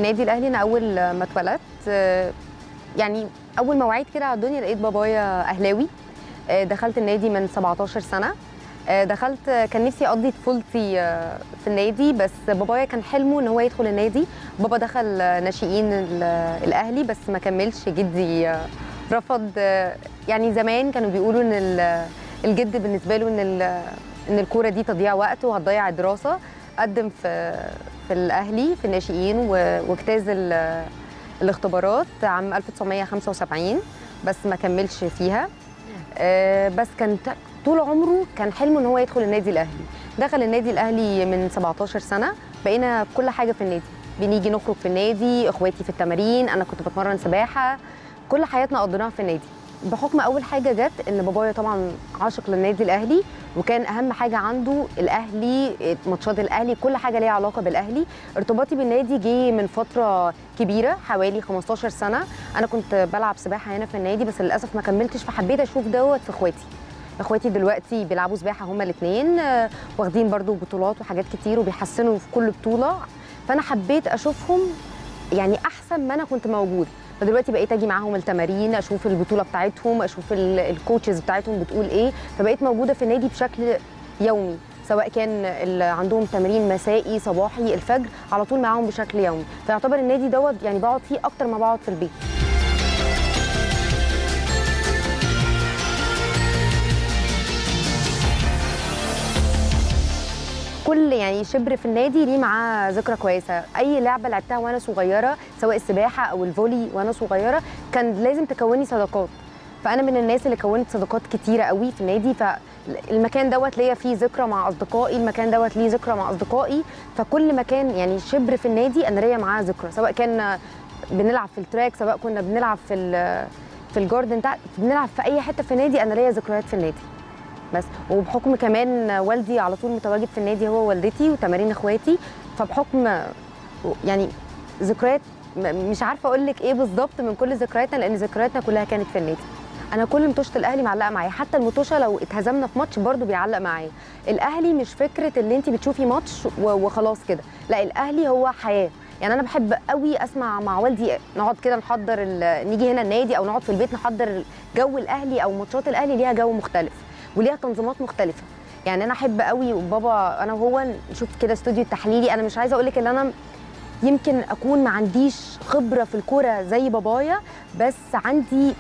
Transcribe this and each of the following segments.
النادي الاهلي انا اول ما اتولدت آه، يعني اول ما وعيت كده على الدنيا لقيت بابايا اهلاوي آه، دخلت النادي من 17 سنه آه، دخلت كان نفسي اقضي طفولتي آه، في النادي بس بابايا كان حلمه ان هو يدخل النادي بابا دخل آه، ناشئين ال- الاهلي بس ما كملش جدي آه، رفض آه، يعني زمان كانوا بيقولوا ان ال- الجد بالنسبه له ان ال- ان الكوره دي تضييع وقت وهتضيع الدراسه قدم في في الاهلي في الناشئين و- واجتاز ال- الاختبارات عام 1975 بس ما كملش فيها آه، بس كان ت- طول عمره كان حلمه ان هو يدخل النادي الاهلي دخل النادي الاهلي من 17 سنه بقينا كل حاجه في النادي بنيجي نخرج في النادي اخواتي في التمارين انا كنت بتمرن سباحه كل حياتنا قضيناها في النادي بحكم اول حاجه جت ان بابايا طبعا عاشق للنادي الاهلي وكان اهم حاجه عنده الاهلي ماتشات الاهلي كل حاجه ليها علاقه بالاهلي ارتباطي بالنادي جه من فتره كبيره حوالي 15 سنه انا كنت بلعب سباحه هنا في النادي بس للاسف ما كملتش فحبيت اشوف دوت في اخواتي اخواتي دلوقتي بيلعبوا سباحه هما الاثنين واخدين برضو بطولات وحاجات كتير وبيحسنوا في كل بطوله فانا حبيت اشوفهم يعني احسن ما انا كنت موجود فدلوقتي بقيت اجي معاهم التمارين اشوف البطوله بتاعتهم اشوف ال- الكوتشز بتاعتهم بتقول ايه فبقيت موجوده في النادي بشكل يومي سواء كان اللي عندهم تمرين مسائي صباحي الفجر على طول معاهم بشكل يومي فيعتبر النادي دوت يعني بقعد فيه اكتر ما بقعد في البيت كل يعني شبر في النادي ليه معاه ذكرى كويسه اي لعبه لعبتها وانا صغيره سواء السباحه او الفولي وانا صغيره كان لازم تكوني صداقات فانا من الناس اللي كونت صداقات كتيره قوي في النادي فالمكان دوت ليا فيه ذكرى مع اصدقائي المكان دوت ليه ذكرى مع اصدقائي فكل مكان يعني شبر في النادي انا ليا معاه ذكرى سواء كان بنلعب في التراك سواء كنا بنلعب في ال- في الجاردن بتاع بنلعب في اي حته في النادي انا ليا ذكريات في النادي بس وبحكم كمان والدي على طول متواجد في النادي هو والدتي وتمارين اخواتي فبحكم يعني ذكريات م- مش عارفه اقول لك ايه بالظبط من كل ذكرياتنا لان ذكرياتنا كلها كانت في النادي انا كل متوشه الاهلي معلقه معايا حتى المتوشه لو اتهزمنا في ماتش برضو بيعلق معايا الاهلي مش فكره اللي انت بتشوفي ماتش و- وخلاص كده لا الاهلي هو حياه يعني انا بحب قوي اسمع مع والدي نقعد كده نحضر ال- نيجي هنا النادي او نقعد في البيت نحضر جو الاهلي او ماتشات الاهلي ليها جو مختلف وليها تنظيمات مختلفه يعني انا احب قوي بابا انا وهو نشوف كده استوديو تحليلي انا مش عايزه اقول لك ان انا يمكن اكون ما عنديش خبره في الكوره زي بابايا بس عندي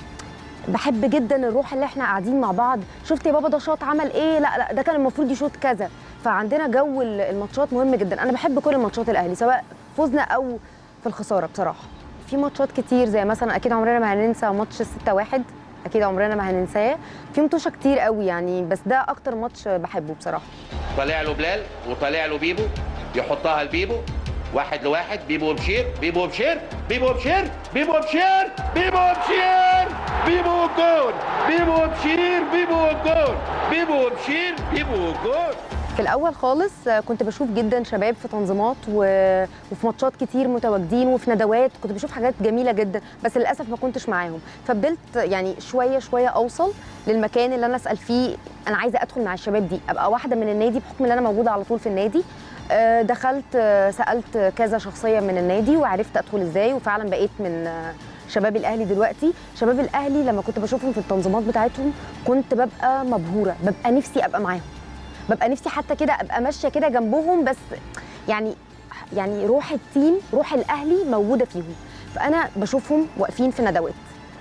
بحب جدا الروح اللي احنا قاعدين مع بعض شفت يا بابا ده شاط عمل ايه لا لا ده كان المفروض يشوط كذا فعندنا جو ال- الماتشات مهم جدا انا بحب كل ماتشات الاهلي سواء فزنا او في الخساره بصراحه في ماتشات كتير زي مثلا اكيد عمرنا ما هننسى ماتش 6 1 اكيد عمرنا ما هننساه في ماتشات كتير قوي يعني بس ده اكتر ماتش بحبه بصراحه طالع له بلال وطالع له بيبو يحطها لبيبو واحد لواحد بيبو وبشير بيبو وبشير بيبو وبشير بيبو وبشير بيبو وبشير بيبو والجول بيبو وبشير بيبو والجول بيبو وبشير بيبو والجول في الاول خالص آه، كنت بشوف جدا شباب في تنظيمات و... وفي ماتشات كتير متواجدين وفي ندوات كنت بشوف حاجات جميله جدا بس للاسف ما كنتش معاهم ففضلت يعني شويه شويه اوصل للمكان اللي انا اسال فيه انا عايزه ادخل مع الشباب دي ابقى واحده من النادي بحكم ان انا موجوده على طول في النادي آه، دخلت آه، سالت كذا شخصيه من النادي وعرفت ادخل ازاي وفعلا بقيت من آه، شباب الاهلي دلوقتي شباب الاهلي لما كنت بشوفهم في التنظيمات بتاعتهم كنت ببقى مبهوره ببقى نفسي ابقى معاهم ببقى نفسي حتى كده ابقى ماشيه كده جنبهم بس يعني يعني روح التيم روح الاهلي موجوده فيهم فانا بشوفهم واقفين في ندوات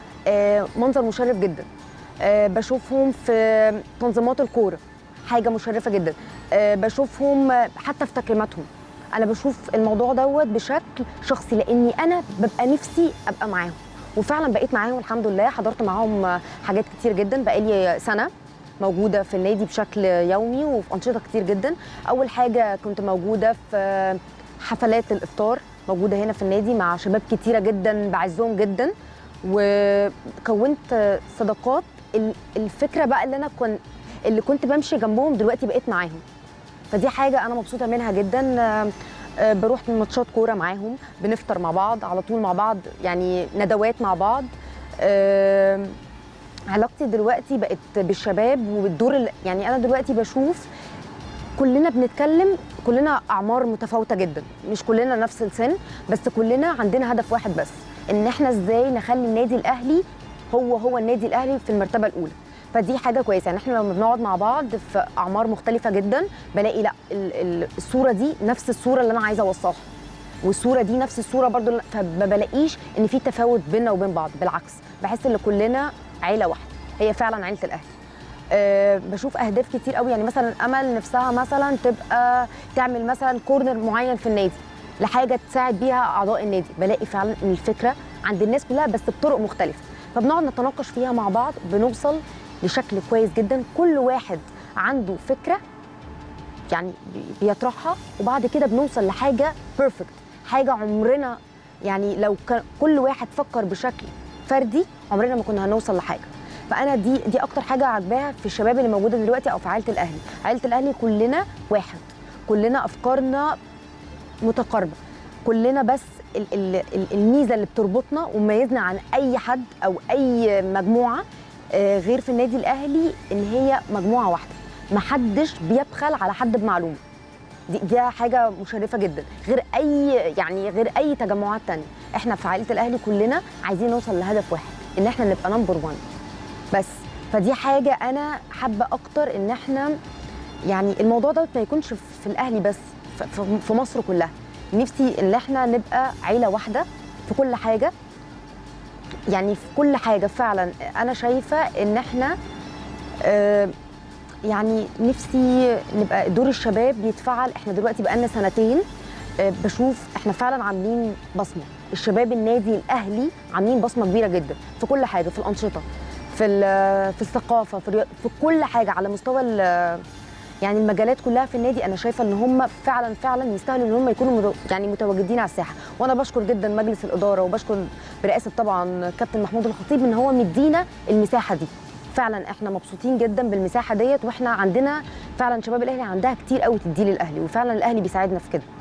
آه، منظر مشرف جدا آه، بشوفهم في تنظيمات الكوره حاجه مشرفه جدا آه، بشوفهم آه، حتى في تكريماتهم انا بشوف الموضوع دوت بشكل شخصي لاني انا ببقى نفسي ابقى معاهم وفعلا بقيت معاهم الحمد لله حضرت معاهم آه، حاجات كتير جدا بقالي سنه موجوده في النادي بشكل يومي وفي انشطه كتير جدا اول حاجه كنت موجوده في حفلات الافطار موجوده هنا في النادي مع شباب كتيره جدا بعزهم جدا وكونت صداقات ال- الفكره بقى اللي انا كنت اللي كنت بمشي جنبهم دلوقتي بقيت معاهم فدي حاجه انا مبسوطه منها جدا آه، آه، بروح ماتشات كوره معاهم بنفطر مع بعض على طول مع بعض يعني ندوات مع بعض آه، علاقتي دلوقتي بقت بالشباب وبالدور ال- يعني انا دلوقتي بشوف كلنا بنتكلم كلنا اعمار متفاوته جدا مش كلنا نفس السن بس كلنا عندنا هدف واحد بس ان احنا ازاي نخلي النادي الاهلي هو هو النادي الاهلي في المرتبه الاولى فدي حاجه كويسه يعني احنا لما بنقعد مع بعض في اعمار مختلفه جدا بلاقي لا ال- ال- الصوره دي نفس الصوره اللي انا عايزه اوصلها والصوره دي نفس الصوره برضو اللي- فما بلاقيش ان في تفاوت بيننا وبين بعض بالعكس بحس ان كلنا عيله واحده هي فعلا عيله الاهلي أه بشوف اهداف كتير قوي يعني مثلا امل نفسها مثلا تبقى تعمل مثلا كورنر معين في النادي لحاجه تساعد بيها اعضاء النادي بلاقي فعلا ان الفكره عند الناس كلها بس بطرق مختلفه فبنقعد نتناقش فيها مع بعض بنوصل لشكل كويس جدا كل واحد عنده فكره يعني بي- بيطرحها وبعد كده بنوصل لحاجه بيرفكت حاجه عمرنا يعني لو كان كل واحد فكر بشكل فردي عمرنا ما كنا هنوصل لحاجه فانا دي دي اكتر حاجه عاجباها في الشباب اللي موجوده دلوقتي او في عائله الاهلي عائله الاهلي كلنا واحد كلنا افكارنا متقاربه كلنا بس ال- ال- ال- الميزه اللي بتربطنا ومميزنا عن اي حد او اي مجموعه آه، غير في النادي الاهلي ان هي مجموعه واحده محدش بيبخل على حد بمعلومه دي دي حاجه مشرفه جدا غير اي يعني غير اي تجمعات تانية احنا في عائله الاهلي كلنا عايزين نوصل لهدف واحد ان احنا نبقى نمبر 1 بس فدي حاجه انا حابه اكتر ان احنا يعني الموضوع دوت ما يكونش في الاهلي بس ف- في- في مصر كلها نفسي ان احنا نبقى عيله واحده في كل حاجه يعني في كل حاجه فعلا انا شايفه ان احنا آه، يعني نفسي نبقى دور الشباب يتفعل احنا دلوقتي بقالنا سنتين آه، بشوف احنا فعلا عاملين بصمه الشباب النادي الاهلي عاملين بصمه كبيره جدا في كل حاجه في الانشطه في ال- في الثقافه في, الرياضة، في كل حاجه على مستوى ال- يعني المجالات كلها في النادي انا شايفه ان هم فعلا فعلا يستاهلوا ان هم يكونوا متو- يعني متواجدين على الساحه وانا بشكر جدا مجلس الاداره وبشكر برئاسه طبعا كابتن محمود الخطيب ان هو مدينا المساحه دي فعلا احنا مبسوطين جدا بالمساحه ديت واحنا عندنا فعلا شباب الاهلي عندها كتير قوي تدي للاهلي وفعلا الاهلي بيساعدنا في كده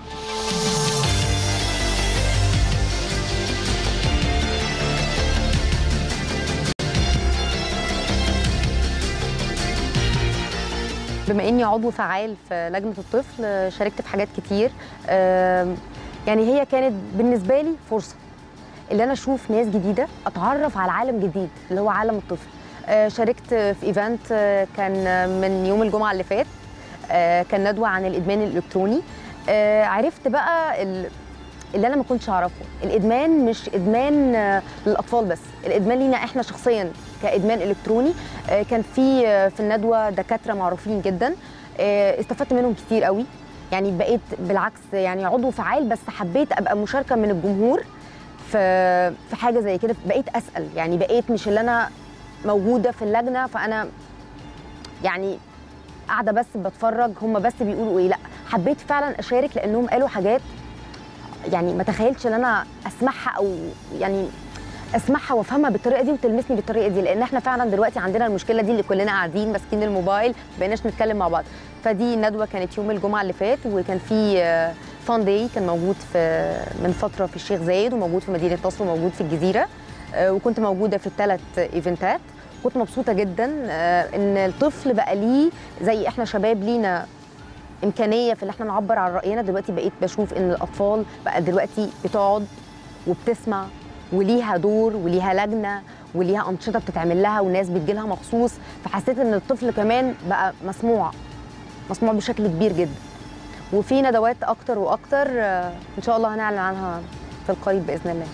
بما اني عضو فعال في لجنه الطفل آه، شاركت في حاجات كتير آم، يعني هي كانت بالنسبه لي فرصه اللي انا اشوف ناس جديده اتعرف على عالم جديد اللي هو عالم الطفل آه، شاركت في ايفنت آه، كان آه، من يوم الجمعه اللي فات آه، كان ندوه عن الادمان الالكتروني آه، عرفت بقى ال- اللي انا ما كنتش اعرفه الادمان مش ادمان آه، للاطفال بس الادمان لينا احنا شخصيا كادمان الكتروني آه، كان في آه، في الندوه دكاتره معروفين جدا آه، استفدت منهم كتير قوي يعني بقيت بالعكس يعني عضو فعال بس حبيت ابقى مشاركه من الجمهور في في حاجه زي كده بقيت اسال يعني بقيت مش اللي انا موجوده في اللجنه فانا يعني قاعده بس بتفرج هم بس بيقولوا ايه لا حبيت فعلا اشارك لانهم قالوا حاجات يعني ما تخيلتش ان انا اسمعها او يعني اسمعها وافهمها بالطريقه دي وتلمسني بالطريقه دي لان احنا فعلا دلوقتي عندنا المشكله دي اللي كلنا قاعدين ماسكين الموبايل ما بقيناش نتكلم مع بعض فدي ندوه كانت يوم الجمعه اللي فات وكان في فان داي كان موجود في من فتره في الشيخ زايد وموجود في مدينه نصر وموجود في الجزيره آه، وكنت موجوده في الثلاث ايفنتات كنت مبسوطه جدا آه، ان الطفل بقى ليه زي احنا شباب لينا امكانيه في ان احنا نعبر عن راينا دلوقتي بقيت بشوف ان الاطفال بقى دلوقتي بتقعد وبتسمع وليها دور وليها لجنه وليها انشطه بتتعمل لها وناس بتجيلها مخصوص فحسيت ان الطفل كمان بقى مسموع مسموع بشكل كبير جدا وفي ندوات اكتر واكتر آه، ان شاء الله هنعلن عنها في القريب باذن الله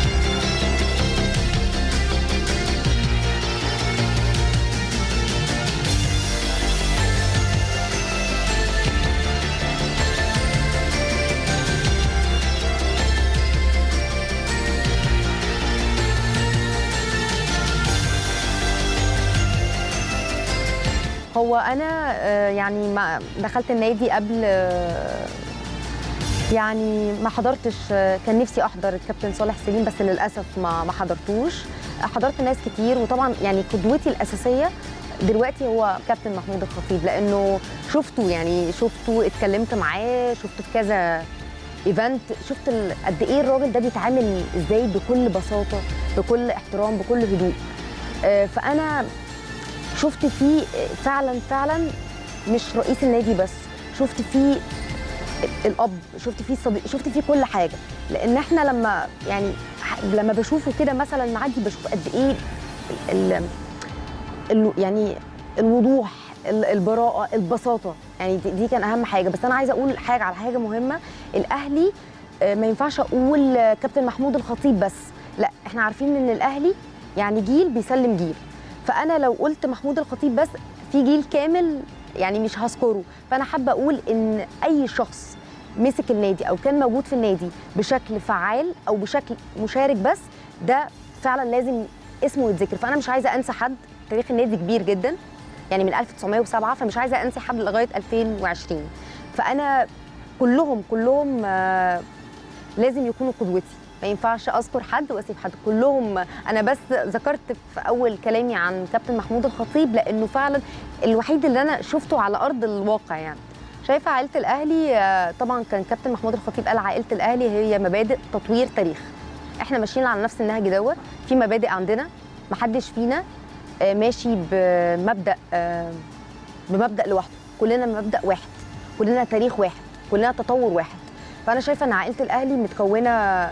هو انا آه، يعني ما دخلت النادي قبل آه، يعني ما حضرتش آه، كان نفسي احضر الكابتن صالح سليم بس للاسف ما ما حضرتوش حضرت ناس كتير وطبعا يعني قدوتي الاساسيه دلوقتي هو كابتن محمود الخطيب لانه شفته يعني شفته اتكلمت معاه شفته في كذا ايفنت شفت ال- قد ايه الراجل ده بيتعامل ازاي بكل بساطه بكل احترام بكل هدوء آه، فانا شفت فيه فعلا فعلا مش رئيس النادي بس شفت فيه الاب شفت فيه الصديق شفت فيه كل حاجه لان احنا لما يعني ح- لما بشوفه كده مثلا معدي بشوف قد ايه ال ال ال يعني الوضوح ال- البراءه البساطه يعني دي, دي كان اهم حاجه بس انا عايزه اقول حاجه على حاجه مهمه الاهلي آه، ما ينفعش اقول آه، كابتن محمود الخطيب بس لا احنا عارفين ان الاهلي يعني جيل بيسلم جيل فانا لو قلت محمود الخطيب بس في جيل كامل يعني مش هذكره فانا حابه اقول ان اي شخص مسك النادي او كان موجود في النادي بشكل فعال او بشكل مشارك بس ده فعلا لازم اسمه يتذكر فانا مش عايزه انسى حد تاريخ النادي كبير جدا يعني من 1907 فمش عايزه انسى حد لغايه 2020 فانا كلهم كلهم آه، لازم يكونوا قدوتي ما ينفعش اذكر حد واسيب حد كلهم انا بس ذكرت في اول كلامي عن كابتن محمود الخطيب لانه فعلا الوحيد اللي انا شفته على ارض الواقع يعني شايفه عائله الاهلي آه، طبعا كان كابتن محمود الخطيب قال عائله الاهلي هي مبادئ تطوير تاريخ احنا ماشيين على نفس النهج دوت في مبادئ عندنا محدش فينا آه، ماشي بمبدا آه، بمبدا لوحده كلنا مبدا واحد كلنا تاريخ واحد كلنا تطور واحد فانا شايفه ان عائله الاهلي متكونه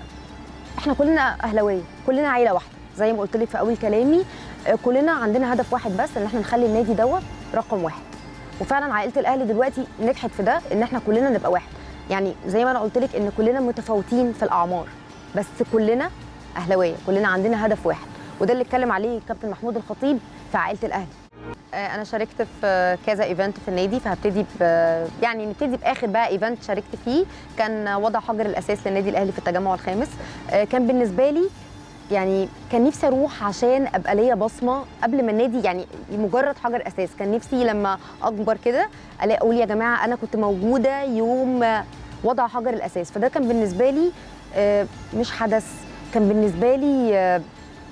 احنا كلنا اهلاويه كلنا عيله واحده زي ما قلت لك في اول كلامي آه، كلنا عندنا هدف واحد بس ان احنا نخلي النادي دوت رقم واحد وفعلا عائله الاهلي دلوقتي نجحت في ده ان احنا كلنا نبقى واحد يعني زي ما انا قلت لك ان كلنا متفاوتين في الاعمار بس كلنا اهلاويه كلنا عندنا هدف واحد وده اللي اتكلم عليه كابتن محمود الخطيب في عائله الاهلي آه، انا شاركت في كذا ايفنت في النادي فهبتدي ب يعني نبتدي باخر بقى ايفنت شاركت فيه كان وضع حجر الاساس للنادي الاهلي في التجمع الخامس آه، كان بالنسبه لي يعني كان نفسي اروح عشان ابقى ليا بصمه قبل ما النادي يعني مجرد حجر اساس كان نفسي لما اكبر كده الاقي اقول يا جماعه انا كنت موجوده يوم وضع حجر الاساس فده كان بالنسبه لي آه، مش حدث كان بالنسبه لي آه،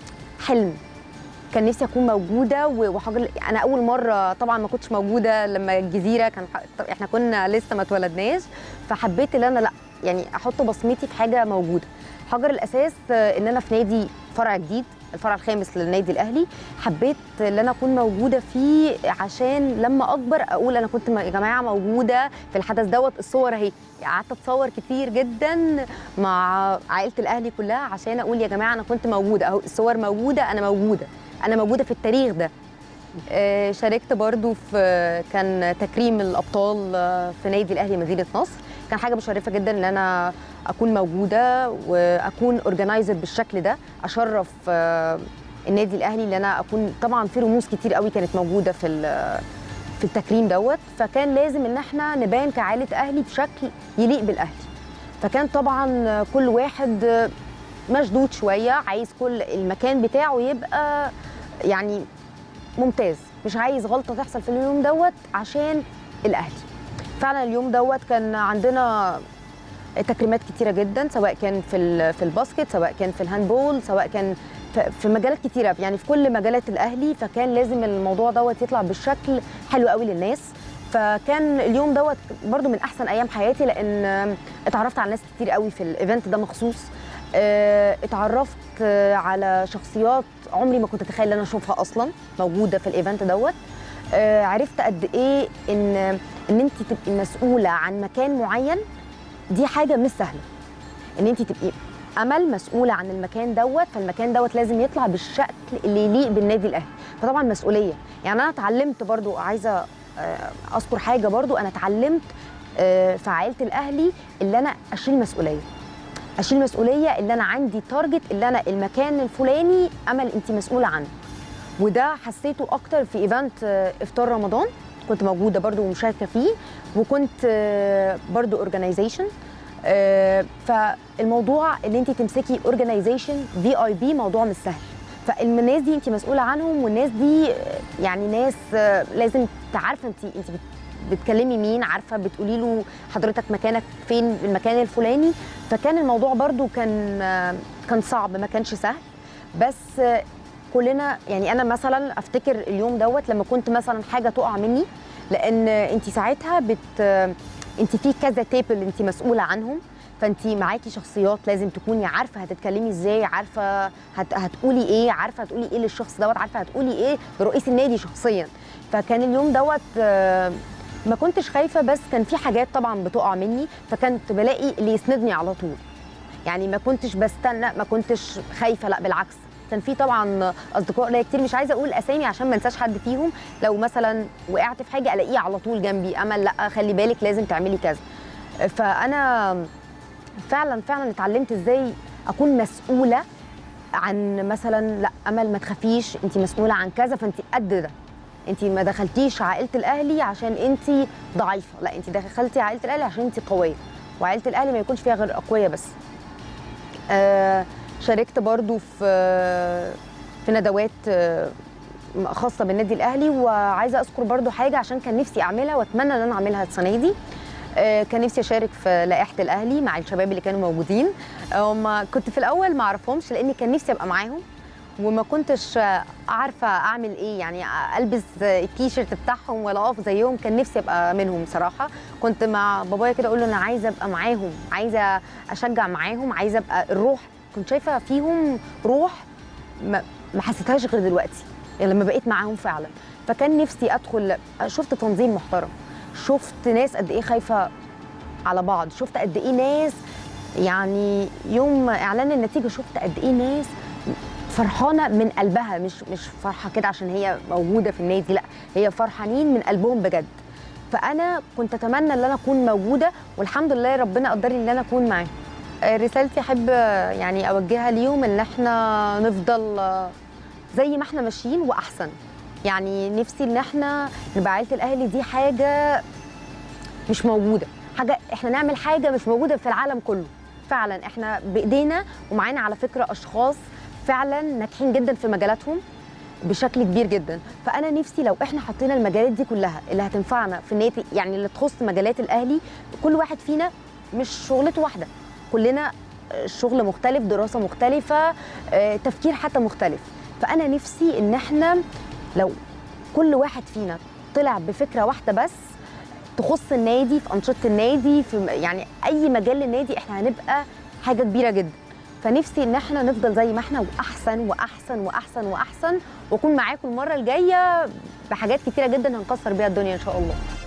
حلم كان نفسي اكون موجوده و- وحجر انا اول مره طبعا ما كنتش موجوده لما الجزيره كان ح- احنا كنا لسه ما اتولدناش فحبيت ان انا لا يعني احط بصمتي في حاجه موجوده حجر الاساس آه، ان انا في نادي فرع جديد الفرع الخامس للنادي الاهلي حبيت ان انا اكون موجوده فيه عشان لما اكبر اقول انا كنت م- يا جماعه موجوده في الحدث دوت الصور اهي قعدت اتصور كتير جدا مع عائله الاهلي كلها عشان اقول يا جماعه انا كنت موجوده اهو الصور موجوده انا موجوده انا موجوده في التاريخ ده آه، شاركت برضو في كان تكريم الابطال آه، في نادي الاهلي مدينه نصر كان حاجه مشرفه جدا ان انا اكون موجوده واكون اورجنايزر بالشكل ده اشرف آه، النادي الاهلي ان انا اكون طبعا في رموز كتير قوي كانت موجوده في ال- في التكريم دوت فكان لازم ان احنا نبان كعائله اهلي بشكل يليق بالاهلي فكان طبعا كل واحد مشدود شويه عايز كل المكان بتاعه يبقى يعني ممتاز مش عايز غلطه تحصل في اليوم دوت عشان الاهلي فعلا اليوم دوت كان عندنا تكريمات كتيره جدا سواء كان في ال- في الباسكت سواء كان في الهاندبول سواء كان في- في مجالات كتيره يعني في كل مجالات الاهلي فكان لازم الموضوع دوت يطلع بالشكل حلو قوي للناس فكان اليوم دوت برضو من احسن ايام حياتي لان اتعرفت على ناس كتير قوي في الايفنت ده مخصوص آه، اتعرفت آه، على شخصيات عمري ما كنت اتخيل ان انا اشوفها اصلا موجوده في الايفنت دوت آه، عرفت قد ايه ان ان انت تبقي مسؤوله عن مكان معين دي حاجه مش سهله ان انت تبقي امل مسؤوله عن المكان دوت فالمكان دوت لازم يطلع بالشكل اللي يليق بالنادي الاهلي فطبعا مسؤوليه يعني انا اتعلمت برضو عايزه آه، اذكر حاجه برضو انا اتعلمت آه، في عائله الاهلي اللي انا اشيل مسؤوليه اشيل مسؤوليه اللي انا عندي تارجت اللي انا المكان الفلاني امل انت مسؤوله عنه وده حسيته اكتر في ايفنت آه، افطار رمضان كنت موجوده برضو ومشاركه فيه وكنت آه، برضو اورجانيزيشن فالموضوع ان انت تمسكي اورجانيزيشن في اي بي موضوع مش سهل فالناس دي انت مسؤوله عنهم والناس دي آه، يعني ناس آه، لازم تعرفه انت انت بت- بتكلمي مين عارفه بتقولي له حضرتك مكانك فين المكان الفلاني فكان الموضوع برضو كان آه، كان صعب ما كانش سهل بس آه، كلنا يعني انا مثلا افتكر اليوم دوت لما كنت مثلا حاجه تقع مني لان انت ساعتها بت انت في كذا تيبل انت مسؤوله عنهم فانت معاكي شخصيات لازم تكوني عارفه هتتكلمي ازاي عارفه هت... هتقولي ايه عارفه هتقولي ايه للشخص دوت عارفه هتقولي ايه لرئيس النادي شخصيا فكان اليوم دوت آه، ما كنتش خايفه بس كان في حاجات طبعا بتقع مني فكنت بلاقي اللي يسندني على طول يعني ما كنتش بستنى ما كنتش خايفه لا بالعكس كان في طبعا اصدقاء ليا كتير مش عايزه اقول اسامي عشان ما انساش حد فيهم لو مثلا وقعت في حاجه الاقيه على طول جنبي امل لا خلي بالك لازم تعملي كذا فانا فعلا فعلا اتعلمت ازاي اكون مسؤوله عن مثلا لا امل ما تخافيش انت مسؤوله عن كذا فانت قد ده انت ما دخلتيش عائله الاهلي عشان انت ضعيفه لا انت دخلتي عائله الاهلي عشان انت قويه وعائله الاهلي ما يكونش فيها غير اقوياء بس آه شاركت برضو في في ندوات آه، خاصه بالنادي الاهلي وعايزه اذكر برضو حاجه عشان كان نفسي اعملها واتمنى ان انا اعملها السنه دي آه، كان نفسي اشارك في لائحه الاهلي مع الشباب اللي كانوا موجودين هم كنت في الاول ما اعرفهمش لاني كان نفسي ابقى معاهم وما كنتش آه، عارفه اعمل ايه يعني البس التيشيرت بتاعهم ولا اقف زيهم كان نفسي ابقى منهم صراحه كنت مع بابايا كده اقول له انا عايزه ابقى معاهم عايزه اشجع معاهم عايزه ابقى الروح كنت شايفه فيهم روح ما ما حسيتهاش غير دلوقتي يعني لما بقيت معاهم فعلا فكان نفسي ادخل شفت تنظيم محترم شفت ناس قد ايه خايفه على بعض شفت قد ايه ناس يعني يوم اعلان النتيجه شفت قد ايه ناس فرحانه من قلبها مش مش فرحه كده عشان هي موجوده في النادي لا هي فرحانين من قلبهم بجد فانا كنت اتمنى ان انا اكون موجوده والحمد لله ربنا قدر لي ان انا اكون معاهم آه، رسالتي احب آه، يعني اوجهها ليهم ان احنا نفضل آه، زي ما احنا ماشيين واحسن يعني نفسي ان احنا نبقى عيله الاهلي دي حاجه مش موجوده حاجه احنا نعمل حاجه مش موجوده في العالم كله فعلا احنا بايدينا ومعانا على فكره اشخاص فعلا ناجحين جدا في مجالاتهم بشكل كبير جدا فانا نفسي لو احنا حطينا المجالات دي كلها اللي هتنفعنا في النادي يعني اللي تخص مجالات الاهلي كل واحد فينا مش شغلته واحده كلنا شغل مختلف دراسه مختلفه آه، تفكير حتى مختلف فانا نفسي ان احنا لو كل واحد فينا طلع بفكره واحده بس تخص النادي في انشطه النادي في يعني اي مجال للنادي احنا هنبقى حاجه كبيره جدا فنفسي ان احنا نفضل زي ما احنا واحسن واحسن واحسن واحسن واكون معاكم المره الجايه بحاجات كتيره جدا هنكسر بيها الدنيا ان شاء الله